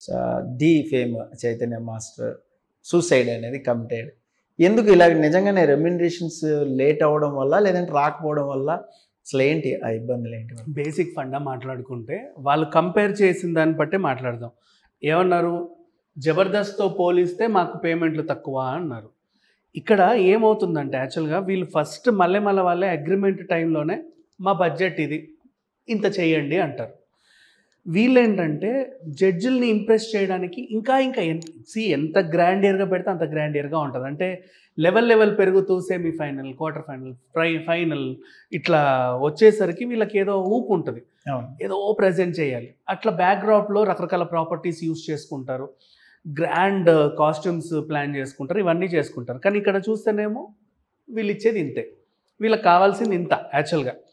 The fame Chaitanya master suicide అనేది committed ఎందుకు ఇలా నిజంగానే రెమ్యునరేషన్స్ లేట్ అవ్వడం వల్ల లేదంటే రాకపోవడం వల్ల అసలు ఏంటి ఆ ఇబ్బందులు ఏంటి మరి? బేసిక్ ఫండా మాట్లాడుకుంటే వాళ్ళు కంపేర్ చేసిన దాన్ని బట్టే మాట్లాడదాం ఏమన్నారు జబర్దస్త్తో పోలిస్తే మాకు పేమెంట్లు తక్కువ అన్నారు ఇక్కడ ఏమవుతుందంటే యాక్చువల్గా వీళ్ళు ఫస్ట్ మళ్ళీ మళ్ళీ వాళ్ళే అగ్రిమెంట్ టైంలోనే మా బడ్జెట్ ఇది ఇంత చేయండి అంటారు వీళ్ళేంటంటే జడ్జిల్ని ఇంప్రెస్ చేయడానికి ఇంకా ఇంకా సి ఎంత గ్రాండియర్గా పెడితే అంత గ్రాండియర్గా ఉంటుంది అంటే లెవెల్ లెవెల్ పెరుగుతూ semifinal quarter final pre final ఇట్లా వచ్చేసరికి వీళ్ళకి ఏదో ఊపు ఉంటుంది అవును ఏదో ప్రజెంట్ చేయాలి అట్లా బ్యాక్డ్రాప్లో రకరకాల ప్రాపర్టీస్ యూస్ చేసుకుంటారు గ్రాండ్ కాస్ట్యూమ్స్ ప్లాన్ చేసుకుంటారు ఇవన్నీ చేసుకుంటారు కానీ ఇక్కడ చూస్తేనేమో వీళ్ళు ఇచ్చేది ఇంతే వీళ్ళకి కావాల్సింది ఇంత యాక్చువల్గా